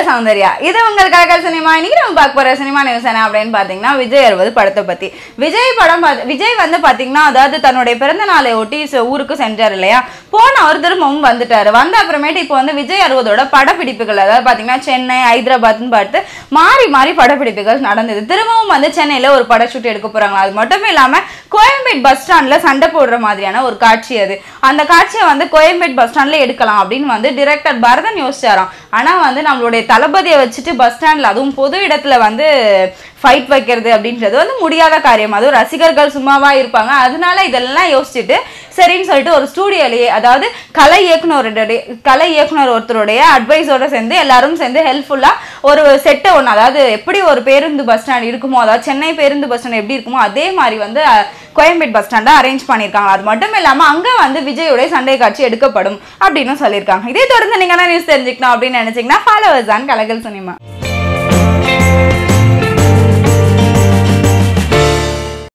சௌந்தர்யா இது உங்கள் கலக்கல் சினிமா இன்னைக்கு நம்ம பார்க்க போற சினிமா நியூஸ் என்ன அப்படின்னு பாத்தீங்கன்னா விஜய் அறுபது படத்தை பத்தி விஜய் படம் பாத்து- விஜய் வந்து பாத்தீங்கன்னா அதாவது தன்னுடைய பிறந்த நாளை ஒட்டி ச- ஊருக்கு சென்றார் இல்லையா போன ஒரு திரும்பவும் வந்துட்டாரு வந்த அப்புறமேட்டு இப்போ வந்து விஜய் அறுபதோட படப்பிடிப்புகள் அதாவது பாத்தீங்கன்னா சென்னை ஹைதராபாத்னு பார்த்து மாறி மாறி படப்பிடிப்புகள் நடந்தது திரும்பவும் வந்து சென்னையில ஒரு பட ஷூட் எடுக்க போறாங்க அது மட்டும் இல்லாம கோயம்பேட் பஸ் ஸ்டாண்ட்ல சண்டை போடுற மாதிரியான ஒரு காட்சி அது அந்த காட்சியை வந்து கோயம்பேட் பஸ் ஸ்டாண்ட்ல எடுக்கலாம் அப்படின்னு வந்து டிரெக்டர் பரதன் யோசிச்சாராம் ஆனா வந்து நம்மளுடைய தளபதியை வச்சுட்டு பஸ் ஸ்டாண்ட்ல அதுவும் பொது இடத்துல வந்து ஃபைட் வைக்கிறது அப்படின்றது வந்து முடியாத காரியம் அதுவும் ரசிகர்கள் சும்மாவா இருப்பாங்க அதனால இதெல்லாம் யோசிச்சுட்டு சரின்னு சொல்லிட்டு ஒரு ஸ்டூடியோலயே அதாவது கலை இயக்குனருடைய கலை இயக்குனர் ஒருத்தருடைய அட்வைஸோட சேர்ந்து எல்லாரும் சேர்ந்து ஹெல்ப்ஃபுல்லா ஒரு செட்டை ஒன்று அதாவது எப்படி ஒரு பேருந்து பஸ் ஸ்டாண்ட் இருக்குமோ அதாவது சென்னை பேருந்து பஸ் ஸ்டாண்ட் எப்படி இருக்குமோ அதே மாதிரி வந்து அஹ், கோயம்பேட் பஸ் ஸ்டாண்டை அரேஞ்ச் பண்ணியிருக்காங்க அது மட்டும் இல்லாமல் அங்கே வந்து விஜயோடைய சண்டை காட்சி எடுக்கப்படும் அப்படின்னு சொல்லியிருக்காங்க இதே தொடர்ந்து நீங்கள் நியூஸ் தெரிஞ்சுக்கணும் அப்படின்னு நினைச்சீங்கன்னா ஃபாலோவர்ஸ் தான் கலகல் சினிமா